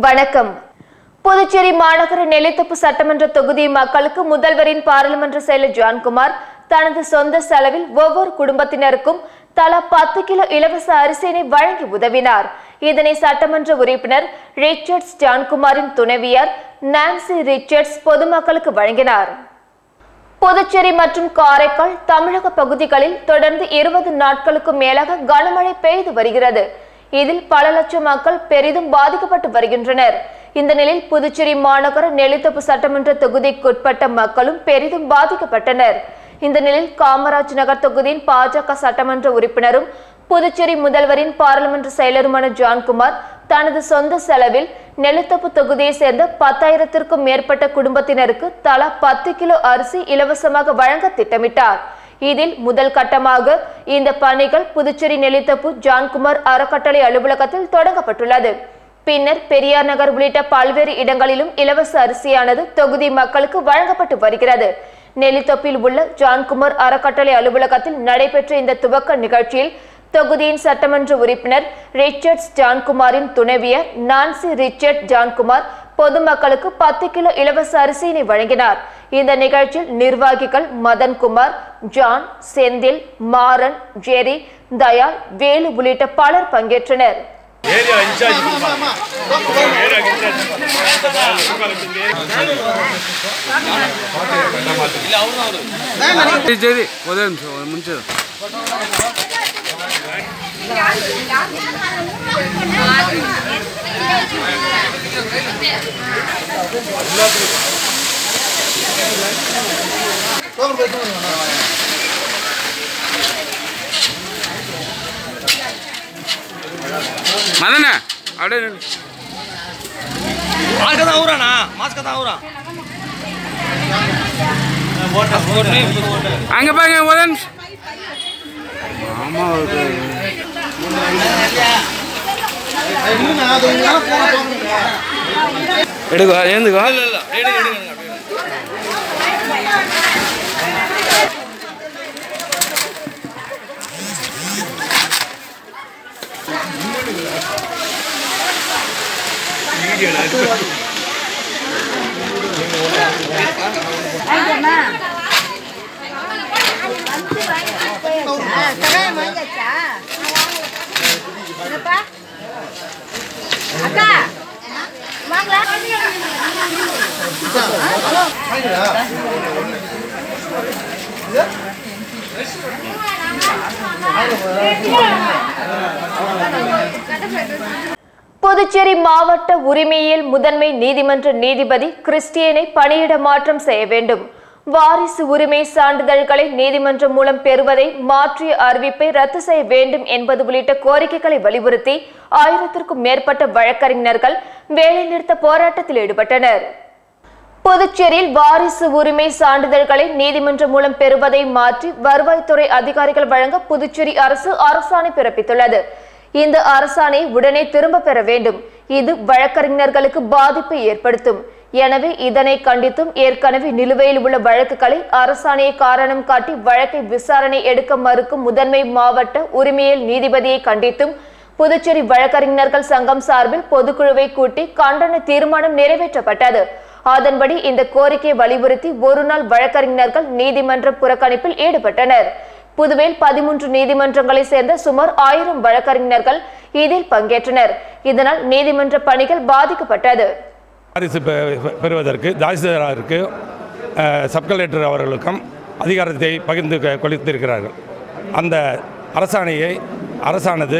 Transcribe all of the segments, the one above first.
வணக்கம் புதுச்சேரி மாநகர நெல்லித்தோப்பு சட்டமன்ற தொகுதி மக்களுக்கு முதல்வரின் பாராளுமன்ற செயலர் ஜான்குமார் தனது சொந்த செலவில் ஒவ்வொரு குடும்பத்தினருக்கும் தலா பத்து கிலோ இலவச அரிசியினை வழங்கி உதவினார் இதனை சட்டமன்ற உறுப்பினர் ரிச்சர்ட்ஸ் ஜான்குமாரின் துணைவியார் நான்சி ரிச்சர்ட்ஸ் பொதுமக்களுக்கு வழங்கினார் புதுச்சேரி மற்றும் காரைக்கால் தமிழக பகுதிகளில் தொடர்ந்து இருபது நாட்களுக்கு மேலாக கனமழை பெய்து வருகிறது இதில் பல லட்சம் மக்கள் பெரிதும் பாதிக்கப்பட்டு வருகின்றனர் இந்த நிலையில் புதுச்சேரி மாநகர நெல்லித்தோப்பு சட்டமன்ற தொகுதிக்குட்பட்ட மக்களும் பெரிதும் பாதிக்கப்பட்டனர் இந்த நிலையில் காமராஜ் நகர் தொகுதியின் பாஜக சட்டமன்ற உறுப்பினரும் புதுச்சேரி முதல்வரின் பாராளுமன்ற செயலருமான ஜான்குமார் தனது சொந்த செலவில் நெல்லித்தோப்பு தொகுதியை சேர்ந்த பத்தாயிரத்திற்கும் மேற்பட்ட குடும்பத்தினருக்கு தலா பத்து கிலோ அரிசி இலவசமாக வழங்க திட்டமிட்டார் இதில் முதல் கட்டமாக இந்த பணிகள் புதுச்சேரி நெல்லித்தோப்பு ஜான்குமார் அறக்கட்டளை அலுவலகத்தில் தொடங்கப்பட்டுள்ளது பின்னர் பெரியார் நகர் உள்ளிட்ட பல்வேறு இடங்களிலும் இலவச அரிசியானது தொகுதி மக்களுக்கு வழங்கப்பட்டு வருகிறது நெல்லித்தோப்பில் உள்ள ஜான்குமார் அறக்கட்டளை அலுவலகத்தில் நடைபெற்ற இந்த துவக்க நிகழ்ச்சியில் தொகுதியின் சட்டமன்ற உறுப்பினர் ரிச்சர்ட்ஸ் ஜான்குமாரின் துணைவியர் நான்சி ரிச்சர்ட் ஜான்குமார் பொதுமக்களுக்கு பத்து கிலோ இலவச அரிசியினை வழங்கினார் இந்த நிகழ்ச்சியில் நிர்வாகிகள் மதன்குமார் ஜான் செந்தில் மாறன் ஜெரி தயாள் வேலு உள்ளிட்ட பலர் பங்கேற்றனர் ஏரியா இன்சார்ஜ் ஏரியா இன்சார்ஜ் சரி சரி ஒரே நிமிஷம் ஒரு நிமிஷம் மதன அப்படியே நில்லு. மாஸ்க் தான் ஊறானா மாஸ்க் தான் ஊறா அங்க பாருங்க ஒரே நிமிஷம் ஆமா ஒரு எடுக்கோ ஏந்துக்கோ இல்ல இல்ல எடுங்க எடுங்க கல்யாணம் முடிஞ்சாச்சா என்னப்பா அக்கா வாங்களா புதுச்சேரி மாவட்ட உரிமையியல் முதன்மை நீதிமன்ற நீதிபதி கிறிஸ்டியனை பணியிட மாற்றம் செய்ய வேண்டும் வாரிசு உரிமை சான்றிதழ்களை நீதிமன்றம் மூலம் பெறுவதை மாற்றிய அறிவிப்பை ரத்து செய்ய வேண்டும் என்பது உள்ளிட்ட கோரிக்கைகளை வலியுறுத்தி ஆயிரத்திற்கும் மேற்பட்ட வழக்கறிஞர்கள் வேலைநிறுத்த போராட்டத்தில் ஈடுபட்டனர் புதுச்சேரியில் வாரிசு உரிமை சான்றிதழ்களை நீதிமன்றம் மூலம் பெறுவதை மாற்றி வருவாய்த்துறை அதிகாரிகள் வழங்க புதுச்சேரி அரசு அரசாணை பிறப்பித்துள்ளது இந்த அரசாணை உடனே திரும்ப பெற வேண்டும் இது வழக்கறிஞர்களுக்கு பாதிப்பை ஏற்படுத்தும் எனவே இதனை கண்டித்தும் ஏற்கனவே நிலுவையில் உள்ள வழக்குகளை அரசாணையை காரணம் காட்டி வழக்கை விசாரணை எடுக்க மறுக்கும் முதன்மை மாவட்ட உரிமையியல் நீதிபதியை கண்டித்தும் புதுச்சேரி வழக்கறிஞர்கள் சங்கம் சார்பில் பொதுக்குழுவை கூட்டி கண்டன தீர்மானம் நிறைவேற்றப்பட்டது அதன்படி இந்த கோரிக்கையை வலியுறுத்தி ஒரு நாள் வழக்கறிஞர்கள் நீதிமன்ற புறக்கணிப்பில் ஈடுபட்டனர் புதுவையில் பதிமூன்று நீதிமன்றங்களை சேர்ந்த சுமார் ஆயிரம் வழக்கறிஞர்கள் இதில் பங்கேற்றனர் இதனால் நீதிமன்ற பணிகள் பாதிக்கப்பட்டது வாரிசு பெ- பெ- பெறுவதற்கு தாசில்தாருக்கு அஹ், சப் கலெக்டர் அவர்களுக்கும் அதிகாரத்தை பகிர்ந்து கொ- கொடுத்திருக்கிறார்கள் அந்த அரசாணையை அரசானது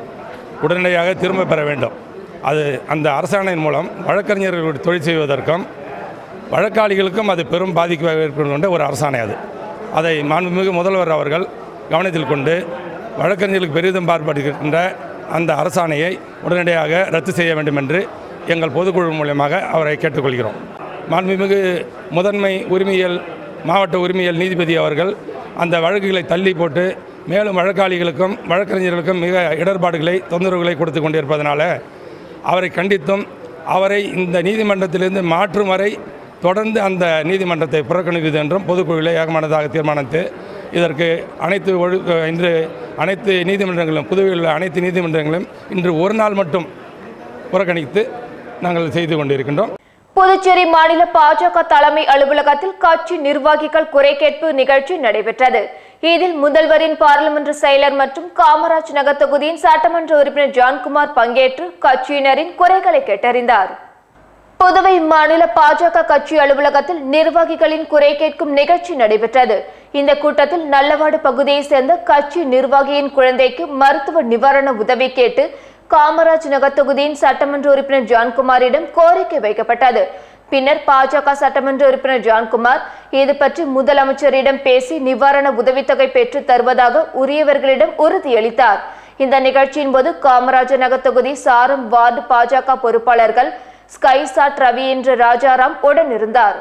உடனடியாக திரும்ப பெற வேண்டும் அது அந்த அரசாணையின் மூலம் வழக்கறிஞர்கள் தொழில் செய்வதற்கும் வழக்காளிகளுக்கும் அது பெரும் பாதிப்பு ஏற்படுகின்ற ஒரு அரசாணை அது அதை மாண்புமிகு முதல்வர் அவர்கள் கவனத்தில் கொண்டு வழக்கறிஞர்களுக்கு பெரிதும் பார்ப்படுகின்ற அந்த அரசாணையை உடனடியாக ரத்து செய்ய வேண்டும் என்று எங்கள் பொதுக்குழு மூலியமாக அவரை கேட்டுக்கொள்கிறோம் மாண்புமிகு முதன்மை உரிமையியல் மாவட்ட உரிமையியல் நீதிபதி அவர்கள் அந்த வழக்குகளை தள்ளி போட்டு மேலும் வழக்காளிகளுக்கும் வழக்கறிஞர்களுக்கும் மிக இடர்பாடுகளை தொந்தரவுகளை கொடுத்து கொண்டிருப்பதனால அவரை கண்டித்தும் அவரை இந்த நீதிமன்றத்திலிருந்து மாற்றும் வரை தொடர்ந்து அந்த நீதிமன்றத்தை புறக்கணிக்குது என்றும் பொதுக்குழுவில் ஏகமானதாக தீர்மானித்து இதற்கு அனைத்து ஒழு இன்று அனைத்து நீதிமன்றங்களும் புதுவையில் உள்ள அனைத்து நீதிமன்றங்களும் இன்று ஒரு நாள் மட்டும் புறக்கணித்து நாங்கள் செய்து கொண்டிருக்கின்றோம் புதுச்சேரி மாநில பாஜக தலைமை அலுவலகத்தில் கட்சி நிர்வாகிகள் குறை கேட்பு நிகழ்ச்சி நடைபெற்றது இதில் முதல்வரின் பாராளுமன்ற செயலர் மற்றும் காமராஜ் நகர் தொகுதியின் சட்டமன்ற உறுப்பினர் ஜான்குமார் பங்கேற்று கட்சியினரின் குறைகளை கேட்டறிந்தார் புதுவை மாநில பாஜக கட்சி அலுவலகத்தில் நிர்வாகிகளின் குறை கேட்கும் நிகழ்ச்சி நடைபெற்றது இந்த கூட்டத்தில் நல்லவாடு பகுதியைச் சேர்ந்த கட்சி நிர்வாகியின் குழந்தைக்கு மருத்துவ நிவாரண உதவி கேட்டு காமராஜ் நகர் தொகுதியின் சட்டமன்ற உறுப்பினர் ஜான்குமாரிடம் கோரிக்கை வைக்கப்பட்டது பின்னர் பாஜக சட்டமன்ற உறுப்பினர் ஜான்குமார் இது பற்றி முதலமைச்சரிடம் பேசி நிவாரண உதவித்தொகை பெற்று தருவதாக உரியவர்களிடம் உறுதியளித்தார் இந்த நிகழ்ச்சியின் போது காமராஜர் நகர் தொகுதி சாரம் வார்டு பாஜக பொறுப்பாளர்கள் ஸ்கைசாட் ரவி என்ற ராஜாராம் உடனிருந்தார்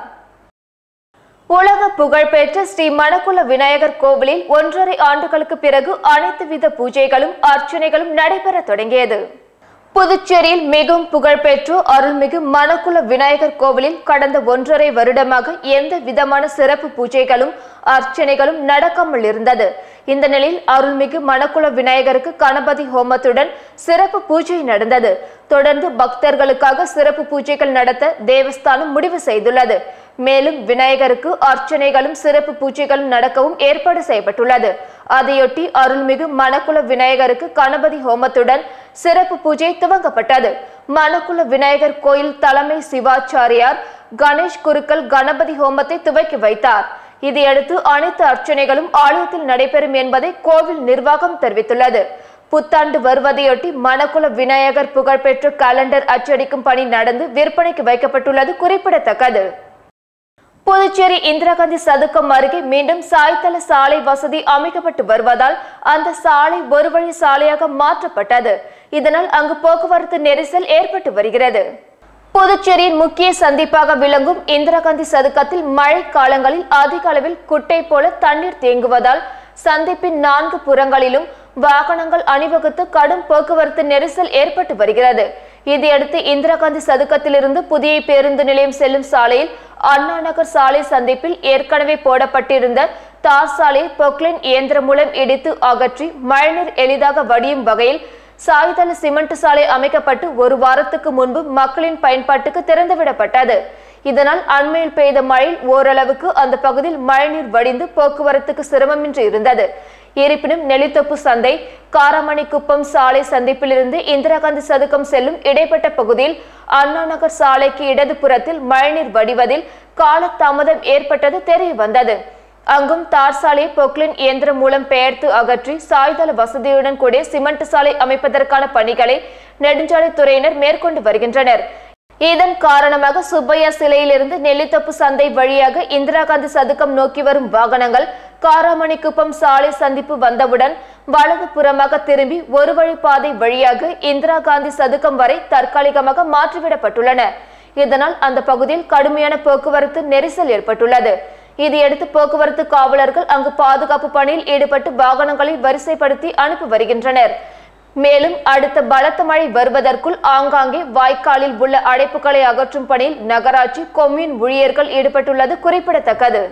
உலக புகழ்பெற்ற ஸ்ரீ மணக்குள விநாயகர் கோவிலில் ஒன்றரை ஆண்டுகளுக்கு பிறகு அனைத்து வித பூஜைகளும் அர்ச்சனைகளும் நடைபெற தொடங்கியது புதுச்சேரியில் மிகவும் புகழ்பெற்ற அருள்மிகு மணக்குள விநாயகர் கோவிலில் கடந்த ஒன்றரை வருடமாக எந்த விதமான சிறப்பு பூஜைகளும் அர்ச்சனைகளும் நடக்காமல் இருந்தது இந்த நிலையில் அருள்மிகு மணக்குள விநாயகருக்கு கணபதி ஹோமத்துடன் சிறப்பு பூஜை நடந்தது தொடர்ந்து பக்தர்களுக்காக சிறப்பு பூஜைகள் நடத்த தேவஸ்தானம் முடிவு செய்துள்ளது மேலும் விநாயகருக்கு அர்ச்சனைகளும் சிறப்பு பூஜைகளும் நடக்கவும் ஏற்பாடு செய்யப்பட்டுள்ளது அதையொட்டி அருள்மிகு மணக்குள விநாயகருக்கு கணபதி ஹோமத்துடன் சிறப்பு பூஜை துவங்கப்பட்டது மணக்குள விநாயகர் கோயில் தலைமை சிவாச்சாரியார் கணேஷ் குருக்கள் கணபதி ஹோமத்தை துவக்கி வைத்தார் இதையடுத்து அனைத்து அர்ச்சனைகளும் ஆலயத்தில் நடைபெறும் என்பதை கோவில் நிர்வாகம் தெரிவித்துள்ளது புத்தாண்டு வருவதையொட்டி மணக்குள விநாயகர் புகழ்பெற்ற காலண்டர் அச்சடிக்கும் பணி நடந்து விற்பனைக்கு வைக்கப்பட்டுள்ளது குறிப்பிடத்தக்கது புதுச்சேரி இந்திரா காந்தி சதுக்கம் அருகே மீண்டும் சாய்தள சாலை வசதி அமைக்கப்பட்டு வருவதால் அந்த சாலை ஒரு வழி சாலையாக மாற்றப்பட்டது இதனால் அங்கு போக்குவரத்து நெரிசல் ஏற்பட்டு வருகிறது புதுச்சேரியின் முக்கிய சந்திப்பாக விளங்கும் இந்திரா காந்தி சதுக்கத்தில் மழை காலங்களில் அதிக அளவில் குட்டை போல தண்ணீர் தேங்குவதால் சந்திப்பின் நான்கு புறங்களிலும் வாகனங்கள் அணிவகுத்து கடும் போக்குவரத்து நெரிசல் ஏற்பட்டு வருகிறது இதையடுத்து இந்திரா காந்தி சதுக்கத்திலிருந்து புதிய பேருந்து நிலையம் செல்லும் சாலையில் அண்ணா நகர் சாலை சந்திப்பில் ஏற்கனவே போடப்பட்டிருந்த தார் சாலையை பொக்லைன் இயந்திரம் மூலம் இடித்து அகற்றி மழைநீர் எளிதாக வடியும் வகையில் சாய்தள சிமெண்ட் சாலை அமைக்கப்பட்டு ஒரு வாரத்துக்கு முன்பு மக்களின் பயன்பாட்டுக்கு திறந்துவிடப்பட்டது இதனால் அண்மையில் பெய்த மழையில் ஓரளவுக்கு அந்த பகுதியில் மழைநீர் வடிந்து போக்குவரத்துக்கு சிரமமின்றி இருந்தது இருப்பினும் நெல்லித்தோப்பு சந்தை காரமணிக்குப்பம் சாலை சந்திப்பிலிருந்து இந்திரா காந்தி சதுக்கம் செல்லும் இடைப்பட்ட பகுதியில் அண்ணா நகர் சாலைக்கு இடதுபுறத்தில் மழைநீர் வடிவதில் காலதாமதம் ஏற்பட்டது தெரிய வந்தது அங்கும் தார் சாலையை பொக்லின் இயந்திரம் மூலம் பெயர்த்து அகற்றி சாய்தள வசதியுடன் கூடிய சிமெண்ட் சாலை அமைப்பதற்கான பணிகளை நெடுஞ்சாலைத்துறையினர் மேற்கொண்டு வருகின்றனர் இதன் காரணமாக சுப்பையா சிலையிலிருந்து நெல்லித்தோப்பு சந்தை வழியாக இந்திரா காந்தி சதுக்கம் நோக்கி வரும் வாகனங்கள் காராமணிக்குப்பம் சாலை சந்திப்பு வந்தவுடன் வலது புறமாக திரும்பி ஒரு வழி பாதை வழியாக இந்திரா காந்தி சதுக்கம் வரை தற்காலிகமாக மாற்றிவிடப்பட்டுள்ளன இதனால் அந்த பகுதியில் கடுமையான போக்குவரத்து நெரிசல் ஏற்பட்டுள்ளது இதையடுத்து போக்குவரத்து காவலர்கள் அங்கு பாதுகாப்பு பணியில் ஈடுபட்டு வாகனங்களை வரிசைப்படுத்தி அனுப்பி வருகின்றனர் மேலும் அடுத்த பலத்த மழை வருவதற்குள் ஆங்காங்கே வாய்க்காலில் உள்ள அடைப்புகளை அகற்றும் பணியில் நகராட்சி கொம்யூன் ஊழியர்கள் ஈடுபட்டுள்ளது குறிப்பிடத்தக்கது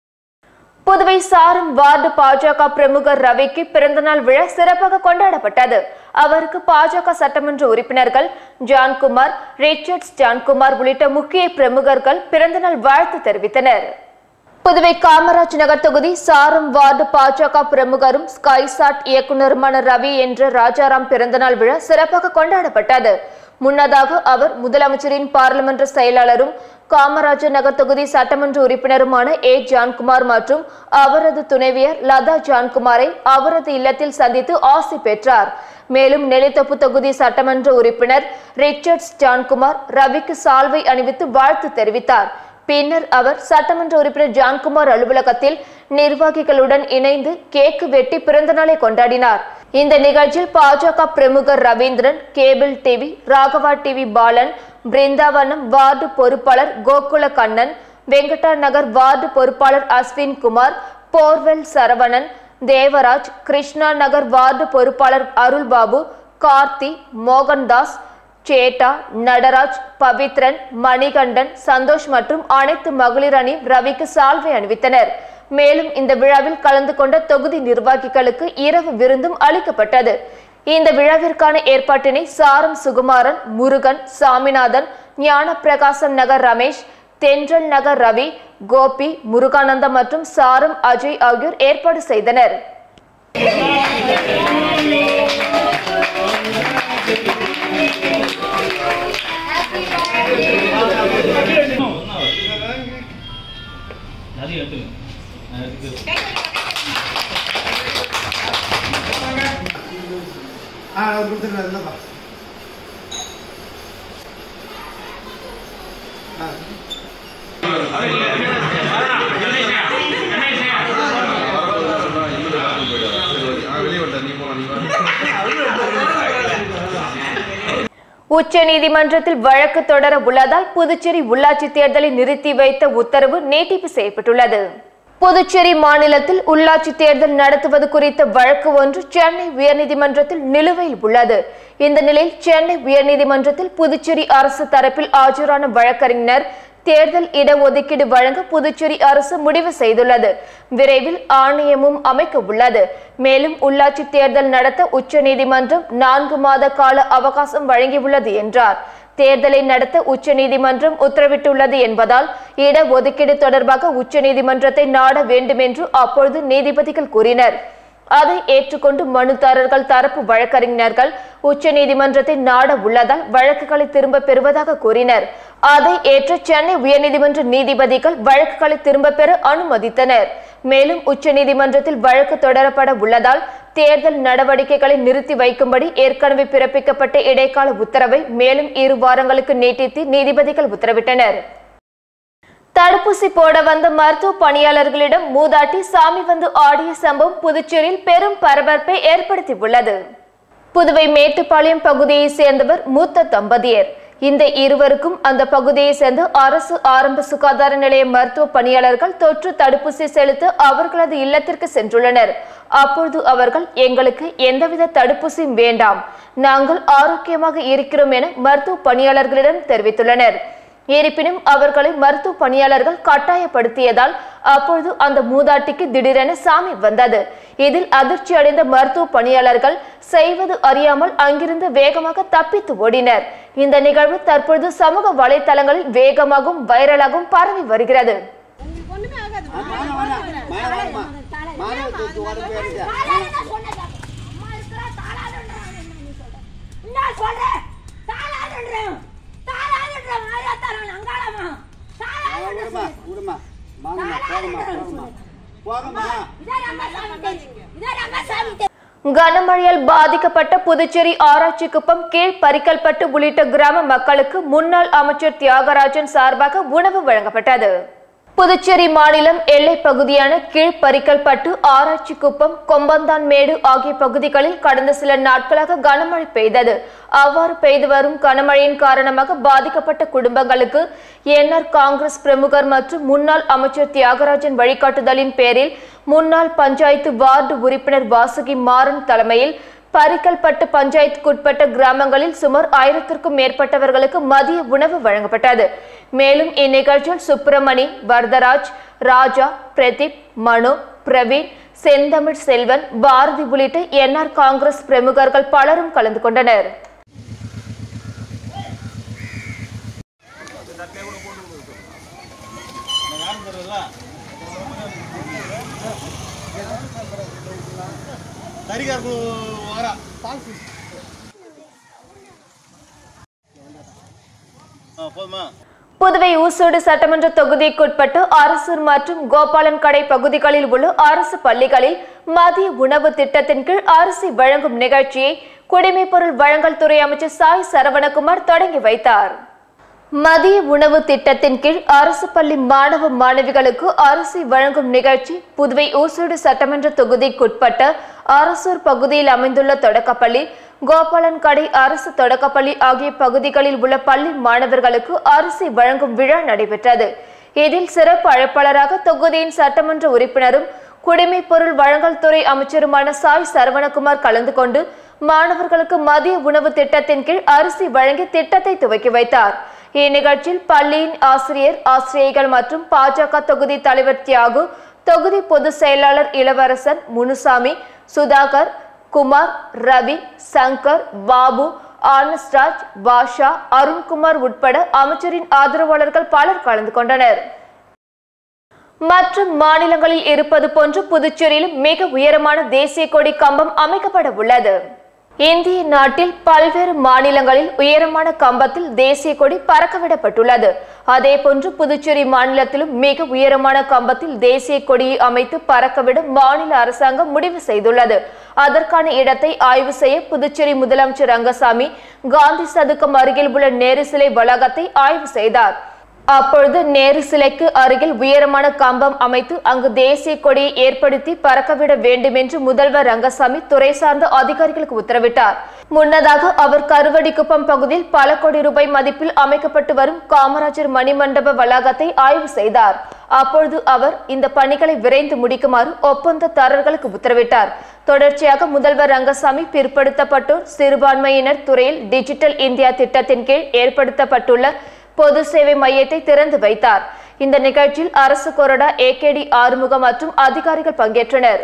புதுவை சாரம் வார்டு பாஜக பிரமுகர் ரவிக்கு பிறந்தநாள் விழா சிறப்பாக கொண்டாடப்பட்டது அவருக்கு பாஜக சட்டமன்ற உறுப்பினர்கள் ஜான்குமார் ரிச்சர்ட்ஸ் ஜான்குமார் உள்ளிட்ட முக்கிய பிரமுகர்கள் பிறந்தநாள் வாழ்த்து தெரிவித்தனர் புதுவை காமராஜ் நகர் தொகுதி சாரம் வார்டு பாஜக பிரமுகரும் ஸ்கைசாட் இயக்குநருமான ரவி என்ற ராஜாராம் பிறந்தநாள் விழா சிறப்பாக கொண்டாடப்பட்டது முன்னதாக அவர் முதலமைச்சரின் பாராளுமன்ற செயலாளரும் காமராஜர் நகர் தொகுதி சட்டமன்ற உறுப்பினருமான ஏ ஜான்குமார் மற்றும் அவரது துணைவியர் லதா ஜான்குமாரை அவரது இல்லத்தில் சந்தித்து ஆசி பெற்றார் மேலும் நெல்லித்தோப்பு தொகுதி சட்டமன்ற உறுப்பினர் ரிச்சர்ட்ஸ் ஜான்குமார் ரவிக்கு சால்வை அணிவித்து வாழ்த்து தெரிவித்தார் பின்னர் அவர் சட்டமன்ற உறுப்பினர் ஜான்குமார் அலுவலகத்தில் நிர்வாகிகளுடன் இணைந்து கேக்கு வெட்டி பிறந்தநாளை கொண்டாடினார் இந்த நிகழ்ச்சியில் பாஜக பிரமுகர் Ravindran cable TV Raghava TV Balan Brindavanam ward பொறுப்பாளர் கோகுல கண்ணன் வெங்கடா நகர் வார்டு பொறுப்பாளர் அஸ்வின் குமார் போர்வெல் சரவணன் தேவராஜ் கிருஷ்ணா நகர் வார்டு பொறுப்பாளர் அருள்பாபு கார்த்தி மோகன்தாஸ் சேட்டா நடராஜ் பவித்ரன் மணிகண்டன் சந்தோஷ் மற்றும் அனைத்து மகளிர் அணி ரவிக்கு சால்வை அணிவித்தனர் மேலும் இந்த விழாவில் கலந்து கொண்ட தொகுதி நிர்வாகிகளுக்கு இரவு விருந்தும் அளிக்கப்பட்டது இந்த விழாவிற்கான ஏற்பாட்டினை சாரம் சுகுமாரன் முருகன் சாமிநாதன் ஞான பிரகாசம் நகர் ரமேஷ் தென்றல் நகர் ரவி கோபி முருகானந்தம் மற்றும் சாரம் அஜய் ஆகியோர் ஏற்பாடு செய்தனர் ஆ கொடுத்துருக்காரு இல்லைப்பா உச்ச நீதிமன்றத்தில் வழக்கு தொடர உள்ளதால் புதுச்சேரி உள்ளாட்சி தேர்தலை நிறுத்தி வைத்த உத்தரவு நீட்டிப்பு செய்யப்பட்டுள்ளது புதுச்சேரி மாநிலத்தில் உள்ளாட்சி தேர்தல் நடத்துவது குறித்த வழக்கு ஒன்று சென்னை உயர்நீதிமன்றத்தில் நிலுவையில் உள்ளது இந்த நிலையில் சென்னை உயர்நீதிமன்றத்தில் புதுச்சேரி அரசு தரப்பில் ஆஜரான வழக்கறிஞர் தேர்தல் இடஒதுக்கீடு வழங்க புதுச்சேரி அரசு முடிவு செய்துள்ளது விரைவில் ஆணையமும் அமைக்க உள்ளது மேலும் உள்ளாட்சி தேர்தல் நடத்த உச்சநீதிமன்றம் நான்கு மாத கால அவகாசம் வழங்கியுள்ளது என்றார் தேர்தலை நடத்த உச்சநீதிமன்றம் உத்தரவிட்டுள்ளது என்பதால் இடஒதுக்கீடு தொடர்பாக உச்சநீதிமன்றத்தை நாட வேண்டும் என்று அப்பொழுது நீதிபதிகள் கூறினர் அதை ஏற்றுக்கொண்டு மனுதாரர்கள் தரப்பு வழக்கறிஞர்கள் உச்சநீதிமன்றத்தை நாட உள்ளதால் வழக்குகளை திரும்ப பெறுவதாக கூறினர் அதை ஏற்ற சென்னை உயர்நீதிமன்ற நீதிபதிகள் வழக்குகளை திரும்ப பெற அனுமதித்தனர் மேலும் உச்சநீதிமன்றத்தில் வழக்கு தொடரப்பட உள்ளதால் தேர்தல் நடவடிக்கைகளை நிறுத்தி வைக்கும்படி ஏற்கனவே பிறப்பிக்கப்பட்ட இடைக்கால உத்தரவை மேலும் இரு வாரங்களுக்கு நீட்டித்து நீதிபதிகள் உத்தரவிட்டனர் தடுப்பூசி போட வந்த மருத்துவ பணியாளர்களிடம் மூதாட்டி சாமி வந்து ஆடிய சம்பவம் புதுச்சேரியில் பெரும் பரபரப்பை ஏற்படுத்தியுள்ளது புதுவை மேட்டுப்பாளையம் பகுதியை சேர்ந்தவர் மூத்த தம்பதியர் இந்த இருவருக்கும் அந்த பகுதியை சேர்ந்த அரசு ஆரம்ப சுகாதார நிலைய மருத்துவ பணியாளர்கள் தொற்று தடுப்பூசி செலுத்த அவர்களது இல்லத்திற்கு சென்றுள்ளனர் அப்பொழுது அவர்கள் எங்களுக்கு எந்தவித தடுப்பூசியும் வேண்டாம் நாங்கள் ஆரோக்கியமாக இருக்கிறோம் என மருத்துவ பணியாளர்களிடம் தெரிவித்துள்ளனர் இருப்பினும் அவர்களை மருத்துவ பணியாளர்கள் கட்டாயப்படுத்தியதால் அப்பொழுது அந்த மூதாட்டிக்கு திடீரென சாமி வந்தது இதில் அதிர்ச்சி அடைந்த மருத்துவ பணியாளர்கள் செய்வது அறியாமல் அங்கிருந்து வேகமாக தப்பித்து ஓடினர் இந்த நிகழ்வு தற்பொழுது சமூக வலைதளங்களில் வேகமாகவும் வைரலாகவும் பரவி வருகிறது ஒண்ணுமே ஆகாது மாலை தூக்கி உடம்பு ஏறிக்க. விடுமா விடுமா வாங்கம்மா போகம்மா போகம்மா போகம்மா கனமழையால் பாதிக்கப்பட்ட புதுச்சேரி ஆராய்ச்சி குப்பம் கீழ் பரிக்கல்பட்டு உள்ளிட்ட கிராம மக்களுக்கு முன்னாள் அமைச்சர் தியாகராஜன் சார்பாக உணவு வழங்கப்பட்டது புதுச்சேரி மாநிலம் எல்லைப் பகுதியான கீழ் பரிக்கல்பட்டு ஆராய்ச்சி குப்பம் கொம்பந்தான் மேடு ஆகிய பகுதிகளில் கடந்த சில நாட்களாக கனமழை பெய்தது அவ்வாறு பெய்து வரும் கனமழையின் காரணமாக பாதிக்கப்பட்ட குடும்பங்களுக்கு என்ஆர் காங்கிரஸ் பிரமுகர் மற்றும் முன்னாள் அமைச்சர் தியாகராஜன் வழிகாட்டுதலின் பேரில் முன்னாள் பஞ்சாயத்து வார்டு உறுப்பினர் வாசுகி மாறன் தலைமையில் பரிக்கல்பட்டு பஞ்சாயத்துக்குட்பட்ட கிராமங்களில் சுமார் ஆயிரத்திற்கும் மேற்பட்டவர்களுக்கு மதிய உணவு வழங்கப்பட்டது மேலும் இந்நிகழ்ச்சியில் சுப்பிரமணி வரதராஜ் ராஜா பிரதீப் மனு பிரவீன் செந்தமிழ் செல்வன் பாரதி உள்ளிட்ட என்ஆர் காங்கிரஸ் பிரமுகர்கள் பலரும் கலந்து கொண்டனர் போதுமா புதுவை ஊசூடு சட்டமன்ற தொகுதிக்குட்பட்டு அரசூர் மற்றும் கோபாலன் கடை பகுதிகளில் உள்ள அரசு பள்ளிகளில் மதிய உணவு திட்டத்தின் கீழ் அரிசி வழங்கும் நிகழ்ச்சியை குடிமைப்பொருள் வழங்கல் துறை அமைச்சர் சாய் சரவணகுமார் தொடங்கி வைத்தார் மதிய உணவு திட்டத்தின் கீழ் அரசு பள்ளி மாணவ மாணவிகளுக்கு அரிசி வழங்கும் நிகழ்ச்சி புதுவை ஊசூடு சட்டமன்ற தொகுதிக்குட்பட்ட அரசூர் பகுதியில் அமைந்துள்ள தொடக்கப்பள்ளி கோபாலன் கடை அரசு தொடக்கப்பள்ளி ஆகிய பகுதிகளில் உள்ள பள்ளி மாணவர்களுக்கு அரிசி வழங்கும் விழா நடைபெற்றது இதில் சிறப்பு அழைப்பாளராக தொகுதியின் சட்டமன்ற உறுப்பினரும் குடிமைப் பொருள் வழங்கல் துறை அமைச்சருமான சாய் சரவணகுமார் கலந்து கொண்டு மாணவர்களுக்கு மதிய உணவு திட்டத்தின் கீழ் அரிசி வழங்கி திட்டத்தை துவக்கி வைத்தார் இந்நிகழ்ச்சியில் பள்ளியின் ஆசிரியர் ஆசிரியைகள் மற்றும் பாஜக தொகுதி தலைவர் தியாகு தொகுதி பொதுச் செயலாளர் இளவரசன் முனுசாமி சுதாகர் குமார் ரவி சங்கர் பாபு ஆனஸ்ராஜ் பாஷா அருண்குமார் உட்பட அமைச்சரின் ஆதரவாளர்கள் பலர் கலந்து கொண்டனர் மற்ற மாநிலங்களில் இருப்பது போன்று புதுச்சேரியிலும் மிக உயரமான தேசிய கொடி கம்பம் அமைக்கப்பட உள்ளது இந்திய நாட்டில் பல்வேறு மாநிலங்களில் உயரமான கம்பத்தில் தேசிய கொடி பறக்கவிடப்பட்டுள்ளது அதேபோன்று புதுச்சேரி மாநிலத்திலும் மிக உயரமான கம்பத்தில் தேசிய கொடியை அமைத்து பறக்கவிட மாநில அரசாங்கம் முடிவு செய்துள்ளது அதற்கான இடத்தை ஆய்வு செய்ய புதுச்சேரி முதலமைச்சர் ரங்கசாமி காந்தி சதுக்கம் அருகில் உள்ள நேரு சிலை வளாகத்தை ஆய்வு செய்தார் அப்பொழுது நேரு சிலைக்கு அருகில் உயரமான கம்பம் அமைத்து அங்கு தேசிய கொடியை ஏற்படுத்தி பறக்கவிட வேண்டும் என்று முதல்வர் ரங்கசாமி துறை சார்ந்த அதிகாரிகளுக்கு உத்தரவிட்டார் முன்னதாக அவர் கருவடிக்குப்பம் பகுதியில் பல கோடி ரூபாய் மதிப்பில் அமைக்கப்பட்டு வரும் காமராஜர் மணிமண்டப வளாகத்தை ஆய்வு செய்தார் அப்பொழுது அவர் இந்த பணிகளை விரைந்து முடிக்குமாறு ஒப்பந்ததாரர்களுக்கு உத்தரவிட்டார் தொடர்ச்சியாக முதல்வர் ரங்கசாமி பிற்படுத்தப்பட்டோர் சிறுபான்மையினர் துறையில் டிஜிட்டல் இந்தியா திட்டத்தின் கீழ் ஏற்படுத்தப்பட்டுள்ள பொது சேவை மையத்தை திறந்து வைத்தார் இந்த நிகழ்ச்சியில் அரசு கொறடா ஏகேடி ஆறுமுகம் மற்றும் அதிகாரிகள் பங்கேற்றனர்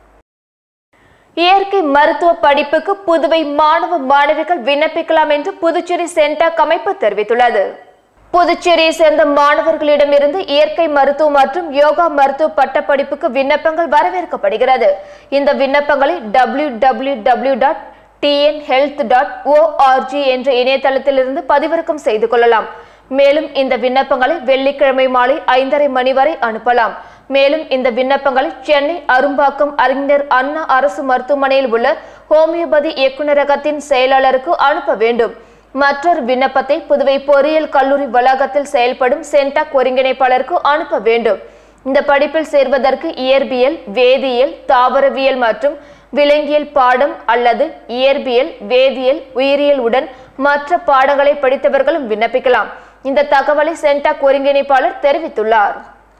இயற்கை மருத்துவ படிப்புக்கு புதுவை மாணவ மாணவிகள் விண்ணப்பிக்கலாம் என்று புதுச்சேரி சென்டாக் அமைப்பு தெரிவித்துள்ளது புதுச்சேரியை சேர்ந்த மாணவர்களிடமிருந்து இயற்கை மருத்துவம் மற்றும் யோகா மருத்துவ பட்டப்படிப்புக்கு விண்ணப்பங்கள் வரவேற்கப்படுகிறது இந்த விண்ணப்பங்களை W W W dot TN health dot ORG என்ற இணையதளத்திலிருந்து பதிவிறக்கம் செய்து கொள்ளலாம் மேலும் இந்த விண்ணப்பங்களை வெள்ளிக்கிழமை மாலை ஐந்தரை மணி வரை அனுப்பலாம் மேலும் இந்த விண்ணப்பங்களை சென்னை அரும்பாக்கம் அறிஞர் அண்ணா அரசு மருத்துவமனையில் உள்ள ஹோமியோபதி இயக்குநரகத்தின் செயலாளருக்கு அனுப்ப வேண்டும் மற்றொரு விண்ணப்பத்தை புதுவை பொறியியல் கல்லூரி வளாகத்தில் செயல்படும் சென்டாக் ஒருங்கிணைப்பாளருக்கு அனுப்ப வேண்டும் இந்த படிப்பில் சேர்வதற்கு இயற்பியல் வேதியியல் தாவரவியல் மற்றும் விலங்கியல் பாடம் அல்லது இயற்பியல் வேதியியல் உயிரியல் உடன் மற்ற பாடங்களை படித்தவர்களும் விண்ணப்பிக்கலாம் இந்த தகவலை சென்டாக் ஒருங்கிணைப்பாளர் தெரிவித்துள்ளார்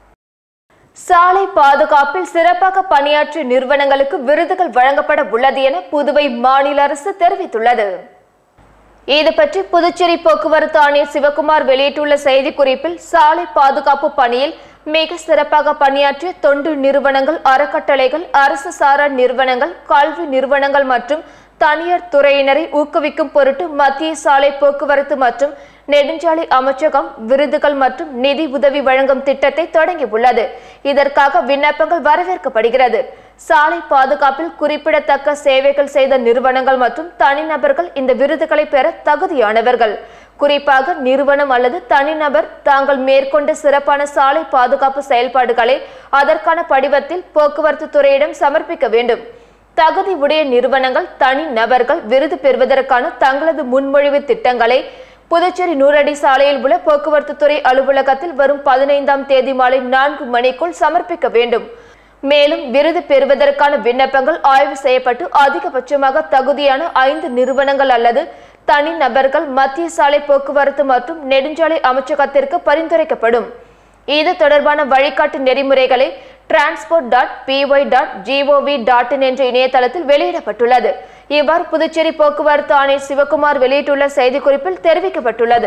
சாலை பாதுகாப்பில் சிறப்பாக பணியாற்றிய நிறுவனங்களுக்கு விருதுகள் வழங்கப்பட உள்ளது என புதுவை மாநில அரசு தெரிவித்துள்ளது இது பற்றி புதுச்சேரி போக்குவரத்து ஆணையர் சிவகுமார் வெளியிட்டுள்ள செய்திக்குறிப்பில் சாலை பாதுகாப்பு பணியில் மிக சிறப்பாக பணியாற்றிய தொண்டு நிறுவனங்கள் அறக்கட்டளைகள் அரசு சாரா நிறுவனங்கள் கல்வி நிறுவனங்கள் மற்றும் தனியார் துறையினரை ஊக்குவிக்கும் பொருட்டு மத்திய சாலை போக்குவரத்து மற்றும் நெடுஞ்சாலை அமைச்சகம் விருதுகள் மற்றும் நிதி உதவி வழங்கும் திட்டத்தை தொடங்கியுள்ளது இதற்காக விண்ணப்பங்கள் வரவேற்கப்படுகிறது சாலை பாதுகாப்பில் குறிப்பிடத்தக்க சேவைகள் செய்த நிறுவனங்கள் மற்றும் தனிநபர்கள் இந்த விருதுகளை பெற தகுதியானவர்கள் குறிப்பாக நிறுவனம் அல்லது தனிநபர் தாங்கள் மேற்கொண்ட சிறப்பான சாலை பாதுகாப்பு செயல்பாடுகளை அதற்கான படிவத்தில் போக்குவரத்து துறையிடம் சமர்ப்பிக்க வேண்டும் தகுதி உடைய நிறுவனங்கள் தனி நபர்கள் விருது பெறுவதற்கான தங்களது முன்மொழிவு திட்டங்களை புதுச்சேரி நூறடி சாலையில் உள்ள போக்குவரத்து துறை அலுவலகத்தில் வரும் பதினைந்தாம் தேதி மாலை நான்கு மணிக்குள் சமர்ப்பிக்க வேண்டும் மேலும் விருது பெறுவதற்கான விண்ணப்பங்கள் ஆய்வு செய்யப்பட்டு அதிகபட்சமாக தகுதியான ஐந்து நிறுவனங்கள் அல்லது தனி நபர்கள் மத்திய சாலை போக்குவரத்து மற்றும் நெடுஞ்சாலை அமைச்சகத்திற்கு பரிந்துரைக்கப்படும் இது தொடர்பான வழிகாட்டு நெறிமுறைகளை transport dot PY dot GOV dot in என்ற இணையதளத்தில் வெளியிடப்பட்டுள்ளது இவ்வாறு புதுச்சேரி போக்குவரத்து ஆணையர் சிவகுமார் வெளியிட்டுள்ள செய்திக்குறிப்பில் தெரிவிக்கப்பட்டுள்ளது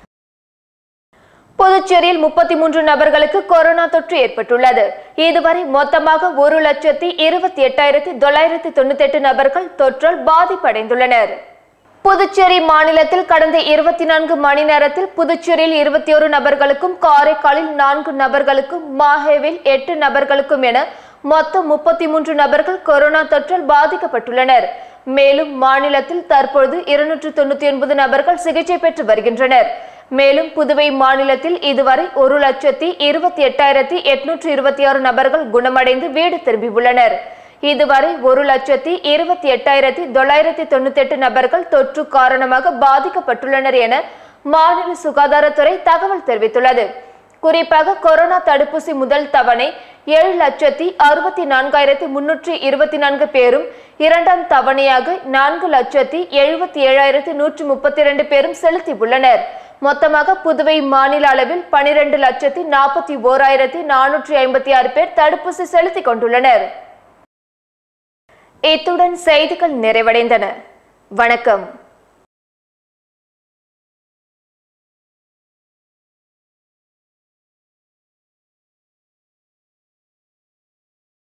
புதுச்சேரியில் முப்பத்தி மூன்று நபர்களுக்கு கொரோனா தொற்று ஏற்பட்டுள்ளது இதுவரை மொத்தமாக ஒரு லட்சத்தி இருபத்தி எட்டாயிரத்தி தொள்ளாயிரத்தி தொண்ணூத்தி எட்டு நபர்கள் தொற்றால் பாதிப்படைந்துள்ளனர் புதுச்சேரி மாநிலத்தில் கடந்த இருபத்தி நான்கு மணி நேரத்தில் புதுச்சேரியில் இருபத்தி ஒரு நபர்களுக்கும் காரைக்காலில் நான்கு நபர்களுக்கும் மாஹேவில் எட்டு நபர்களுக்கும் என மொத்தம் முப்பத்தி மூன்று நபர்கள் கொரோனா தொற்றால் பாதிக்கப்பட்டுள்ளனர் மேலும் மாநிலத்தில் தற்பொழுது இருநூற்று தொண்ணூத்தி ஒன்பது நபர்கள் சிகிச்சை பெற்று வருகின்றனர் மேலும் புதுவை மாநிலத்தில் இதுவரை ஒரு லட்சத்தி இருபத்தி எட்டாயிரத்தி எட்நூற்று இருபத்தி ஆறு நபர்கள் குணமடைந்து வீடு திரும்பியுள்ளனர் இதுவரை ஒரு லட்சத்தி இருபத்தி எட்டாயிரத்தி தொள்ளாயிரத்தி தொண்ணூத்தி எட்டு நபர்கள் தொற்று காரணமாக பாதிக்கப்பட்டுள்ளனர் என மாநில சுகாதாரத்துறை தகவல் தெரிவித்துள்ளது குறிப்பாக கொரோனா தடுப்பூசி முதல் தவணை ஏழு லட்சத்தி அறுபத்தி நான்காயிரத்தி முன்னூற்றி இருபத்தி நான்கு பேரும் இரண்டாம் தவணையாக நான்கு லட்சத்தி எழுபத்தி ஏழாயிரத்தி நூற்றி முப்பத்தி இரண்டு பேரும் செலுத்தியுள்ளனர் மொத்தமாக புதுவை மாநில அளவில் பனிரெண்டு லட்சத்தி நாற்பத்தி ஓராயிரத்தி நானூற்றி ஐம்பத்தி ஆறு பேர் தடுப்பூசி செலுத்திக் கொண்டுள்ளனர் இத்துடன் செய்திகள் நிறைவடைந்தன வணக்கம்